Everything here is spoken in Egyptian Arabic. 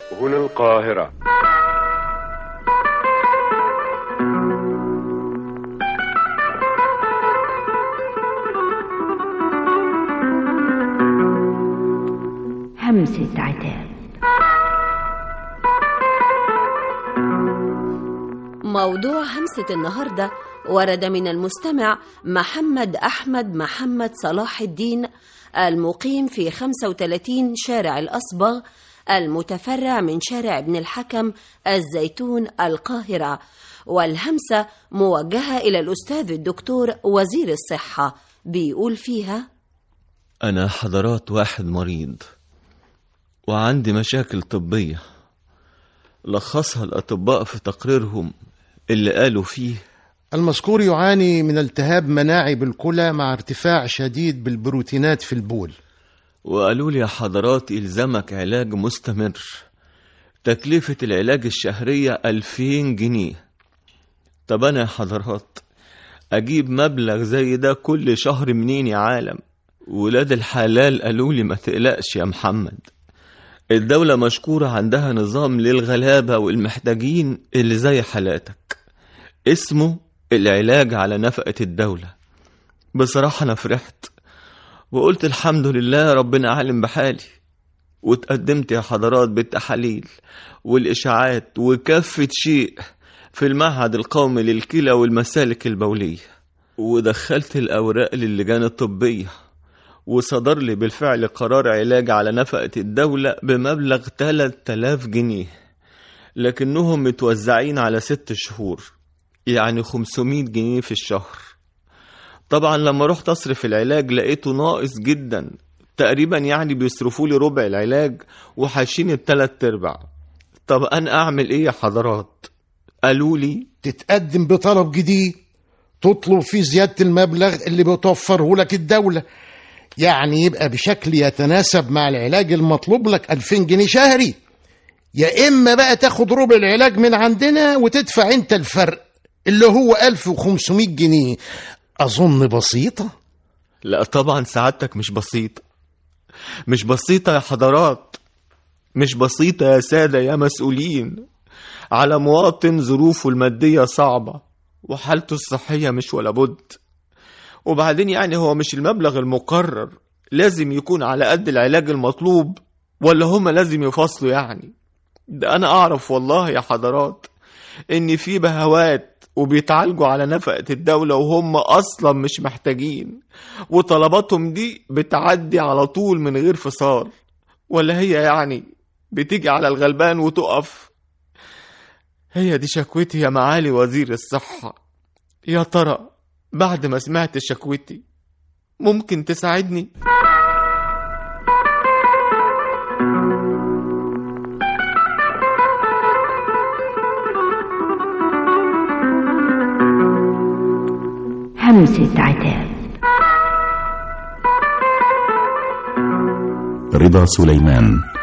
هنا القاهرة همسة عتاب موضوع همسة النهاردة ورد من المستمع محمد أحمد محمد صلاح الدين المقيم في 35 شارع الأصبغ المتفرع من شارع ابن الحكم الزيتون القاهرة والهمسة موجهة إلى الأستاذ الدكتور وزير الصحة بيقول فيها أنا حضرات واحد مريض وعندي مشاكل طبية لخصها الأطباء في تقريرهم اللي قالوا فيه المذكور يعاني من التهاب مناعي بالكلى مع ارتفاع شديد بالبروتينات في البول وقالوا لي يا حضرات إلزامك علاج مستمر تكلفة العلاج الشهرية ألفين جنيه طب أنا يا حضرات أجيب مبلغ زي ده كل شهر منين يا عالم ولاد الحلال قالوا لي ما تقلقش يا محمد الدولة مشكورة عندها نظام للغلابة والمحتاجين اللي زي حالاتك اسمه العلاج على نفقة الدولة بصراحة أنا فرحت وقلت الحمد لله ربنا عالم بحالي وتقدمت يا حضرات بالتحاليل والإشاعات وكافة شيء في المعهد القومي للكلى والمسالك البولية ودخلت الأوراق للجان الطبية وصدر لي بالفعل قرار علاج على نفقة الدولة بمبلغ 3000 جنيه لكنهم متوزعين على ست شهور يعني 500 جنيه في الشهر طبعا لما رحت أصرف العلاج لقيته ناقص جدا تقريبا يعني بيصرفوا لي ربع العلاج وحاشين التلات ارباع طب أنا أعمل إيه يا حضرات قالوا لي تتقدم بطلب جديد تطلب فيه زيادة المبلغ اللي بتوفره لك الدولة يعني يبقى بشكل يتناسب مع العلاج المطلوب لك 2000 جنيه شهري يا إما بقى تاخد ربع العلاج من عندنا وتدفع أنت الفرق اللي هو 1500 جنيه أظن بسيطة لا طبعا سعادتك مش بسيطة مش بسيطة يا حضرات مش بسيطة يا سادة يا مسؤولين على مواطن ظروفه المادية صعبة وحالته الصحية مش ولا بد وبعدين يعني هو مش المبلغ المقرر لازم يكون على قد العلاج المطلوب ولا هما لازم يفصلوا يعني ده أنا أعرف والله يا حضرات إن في بهوات وبيتعالجوا على نفقة الدولة وهم أصلا مش محتاجين وطلباتهم دي بتعدي على طول من غير فصال ولا هي يعني بتيجي على الغلبان وتقف هي دي شكوتي يا معالي وزير الصحة يا ترى بعد ما سمعت شكوتي ممكن تساعدني همسة عتاب رضا سليمان